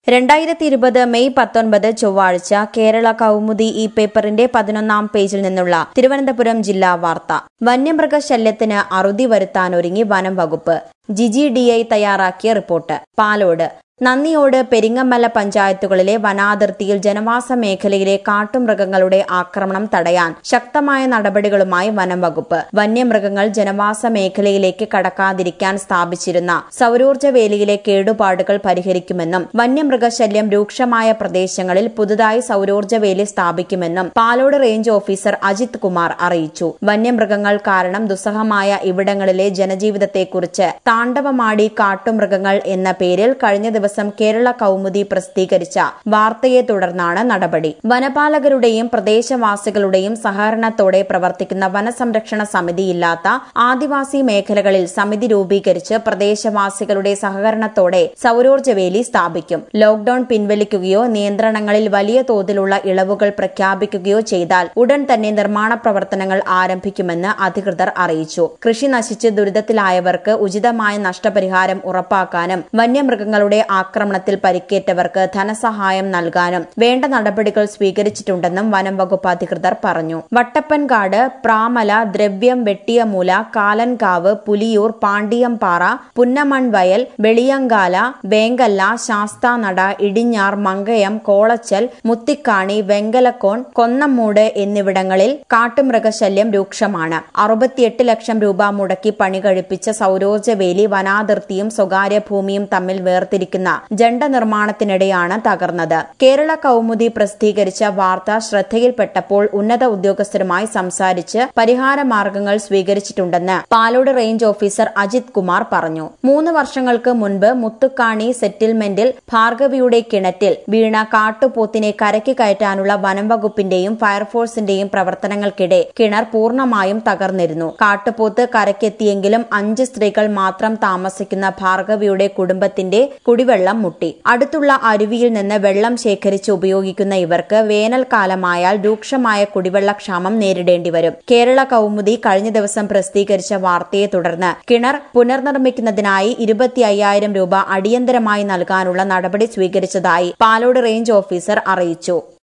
രണ്ടായിരത്തി ഇരുപത് മെയ് പത്തൊൻപത് ചൊവ്വാഴ്ച കേരള കൗമുദി ഈ പേപ്പറിന്റെ പതിനൊന്നാം പേജിൽ നിന്നുള്ള തിരുവനന്തപുരം ജില്ലാ വാർത്ത വന്യമൃഗശല്യത്തിന് അറുതി വരുത്താനൊരുങ്ങി വനം വകുപ്പ് ജിജി ഡി ഐ തയ്യാറാക്കിയ റിപ്പോർട്ട് പാലോട് നന്ദിയോട് പെരിങ്ങമല പഞ്ചായത്തുകളിലെ വനാതിർത്തിയിൽ ജനവാസ മേഖലയിലെ കാട്ടുമൃഗങ്ങളുടെ ആക്രമണം തടയാൻ ശക്തമായ നടപടികളുമായി വനം വകുപ്പ് വന്യമൃഗങ്ങൾ ജനവാസ മേഖലയിലേക്ക് കടക്കാതിരിക്കാൻ സ്ഥാപിച്ചിരുന്ന സൌരോർജ്ജ വേലിയിലെ കേടുപാടുകൾ പരിഹരിക്കുമെന്നും വന്യമൃഗശല്യം രൂക്ഷമായ പ്രദേശങ്ങളിൽ പുതുതായി സൌരോർജ്ജ വേലി സ്ഥാപിക്കുമെന്നും പാലോട് റേഞ്ച് ഓഫീസർ അജിത് കുമാർ അറിയിച്ചു വന്യമൃഗങ്ങൾ കാരണം ദുസ്സഹമായ ഇവിടങ്ങളിലെ ജനജീവിതത്തെക്കുറിച്ച് താണ്ഡവമാടി കാട്ടുമൃഗങ്ങൾ എന്ന പേരിൽ കഴിഞ്ഞ ദിവസം കേരള കൗമുദി പ്രസിദ്ധീകരിച്ച വാർത്തയെ തുടർന്നാണ് നടപടി വനപാലകരുടെയും പ്രദേശവാസികളുടെയും സഹകരണത്തോടെ പ്രവർത്തിക്കുന്ന വനസംരക്ഷണ സമിതിയില്ലാത്ത ആദിവാസി മേഖലകളിൽ സമിതി രൂപീകരിച്ച് പ്രദേശവാസികളുടെ സഹകരണത്തോടെ സൌരോർജ്ജവേലി സ്ഥാപിക്കും ലോക്ഡൌൺ പിൻവലിക്കുകയോ നിയന്ത്രണങ്ങളിൽ വലിയ തോതിലുള്ള ഇളവുകൾ പ്രഖ്യാപിക്കുകയോ ചെയ്താൽ ഉടൻ തന്നെ നിർമ്മാണ പ്രവർത്തനങ്ങൾ ആരംഭിക്കുമെന്ന് അധികൃതർ അറിയിച്ചു കൃഷി നശിച്ച് ദുരിതത്തിലായവർക്ക് ഉചിതമായ നഷ്ടപരിഹാരം ഉറപ്പാക്കാനും വന്യമൃഗങ്ങളുടെ ആക്രമണത്തിൽ പരിക്കേറ്റവർക്ക് ധനസഹായം നൽകാനും വേണ്ട നടപടികൾ സ്വീകരിച്ചിട്ടുണ്ടെന്നും വനം വകുപ്പ് അധികൃതർ പറഞ്ഞു വട്ടപ്പൻകാട് പ്രാമല ദ്രവ്യം വെട്ടിയമൂല കാലൻകാവ് പുലിയൂർ പാണ്ടിയംപാറ പുന്നമൺവയൽ വെളിയങ്കാല വേങ്കല്ല ശാസ്താനട ഇടിഞ്ഞാർ മങ്കയം കോളച്ചൽ മുത്തിക്കാണി വെങ്കലക്കോൺ കൊന്നമ്മൂട് എന്നിവിടങ്ങളിൽ കാട്ടുമൃഗശല്യം രൂക്ഷമാണ് അറുപത്തിയെട്ട് ലക്ഷം രൂപ മുടക്കി പണി കഴിപ്പിച്ച സൌരോർജ്ജവേലി വനാതിർത്തിയും സ്വകാര്യ ഭൂമിയും തമ്മിൽ വേർതിരിക്കുന്ന ജണ്ട നിർമ്മാണത്തിനിടെയാണ് തകർന്നത് കേരള കൗമുദി പ്രസിദ്ധീകരിച്ച വാർത്ത ശ്രദ്ധയിൽപ്പെട്ടപ്പോൾ ഉന്നത ഉദ്യോഗസ്ഥരുമായി സംസാരിച്ച് പരിഹാര മാർഗങ്ങൾ സ്വീകരിച്ചിട്ടുണ്ടെന്ന് പാലോട് റേഞ്ച് ഓഫീസർ അജിത് കുമാർ പറഞ്ഞു മൂന്ന് വർഷങ്ങൾക്ക് മുൻപ് മുത്തുക്കാണി സെറ്റിൽമെന്റിൽ ഭാർഗവിയുടെ കിണറ്റിൽ വീണ കാട്ടുപോത്തിനെ കരയ്ക്ക് കയറ്റാനുള്ള വനം വകുപ്പിന്റെയും ഫയർഫോഴ്സിന്റെയും പ്രവർത്തനങ്ങൾക്കിടെ കിണർ പൂർണ്ണമായും തകർന്നിരുന്നു കാട്ടുപോത്ത് കരയ്ക്കെത്തിയെങ്കിലും അഞ്ച് സ്ത്രീകൾ മാത്രം താമസിക്കുന്ന ഭാർഗവിയുടെ കുടുംബത്തിന്റെ കുടിവെള്ളം മുട്ടി അടുത്തുള്ള അരുവിയിൽ നിന്ന് വെള്ളം ശേഖരിച്ച് ഉപയോഗിക്കുന്ന ഇവർക്ക് വേനൽക്കാലമായാൽ രൂക്ഷമായ കുടിവെള്ളക്ഷാമം നേരിടേണ്ടി വരും കേരള കൗമുദി കഴിഞ്ഞ ദിവസം പ്രസിദ്ധീകരിച്ച വാർത്തയെ തുടർന്ന് കിണർ പുനർനിർമ്മിക്കുന്നതിനായി ഇരുപത്തി അയ്യായിരം രൂപ അടിയന്തരമായി നൽകാനുള്ള നടപടി സ്വീകരിച്ചതായി പാലോട് റേഞ്ച് ഓഫീസർ അറിയിച്ചു